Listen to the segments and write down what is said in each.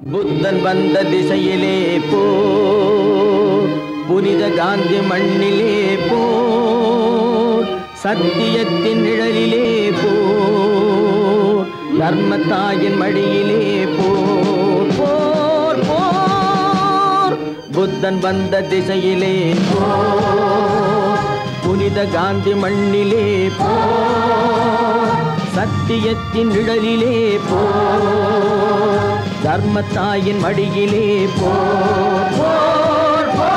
புத்தன் வந்த திசையிலே போ புனித காந்தி மண்ணிலே போ சத்தியத்தின் நிழலிலே போ தர்மத்தாயின் மடியிலே போர் போர் போர் புத்தன் வந்த திசையிலே போ புனித காந்தி மண்ணிலே போ சத்தியத்தின் நிழலிலே போ தர்மத்தாயின் மடியிலே போ போர், போர்.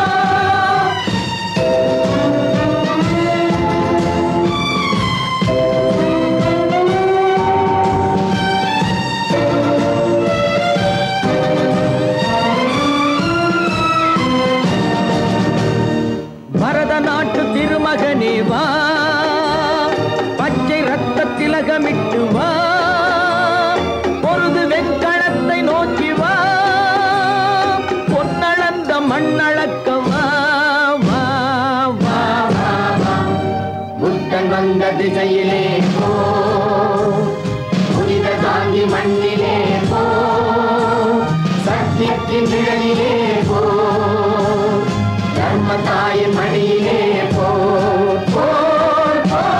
பரத நாட்டு திருமகனே வா பச்சை ரத்த திலகமிட்டு வா பொருது வெக்களத்தை நோக்கி வா பொன்னளந்த மண்ணளக்க வா வா வா வா வா புத்தன் வந்த திசையிலே போ புனித காந்தி மண்ணிலே போ சத்தியத்தின் நிழலிலே போ தர்மத்தாயின் மடியிலே போ போர், போர்.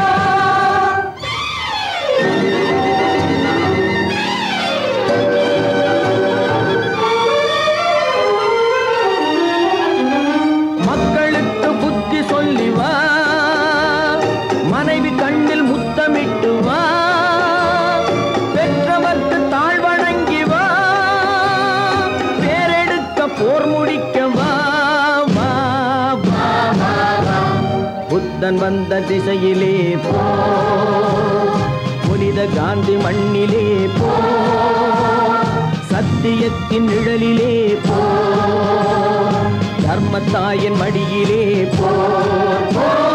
மக்களுக்கு புத்தி சொல்லி வா மனைவி கண்ணில் முத்தமிட்டு வா பெற்றவர்க்கு தாழ்வணங்கி வா பேரெடுக்க போர் முடிக்க வா வா வா வா வா புத்தன் வந்த திசையிலே போ புனித காந்தி மண்ணிலே போ சத்தியத்தின் நிழலிலே போ தர்மத்தாயின் மடியிலே போ போ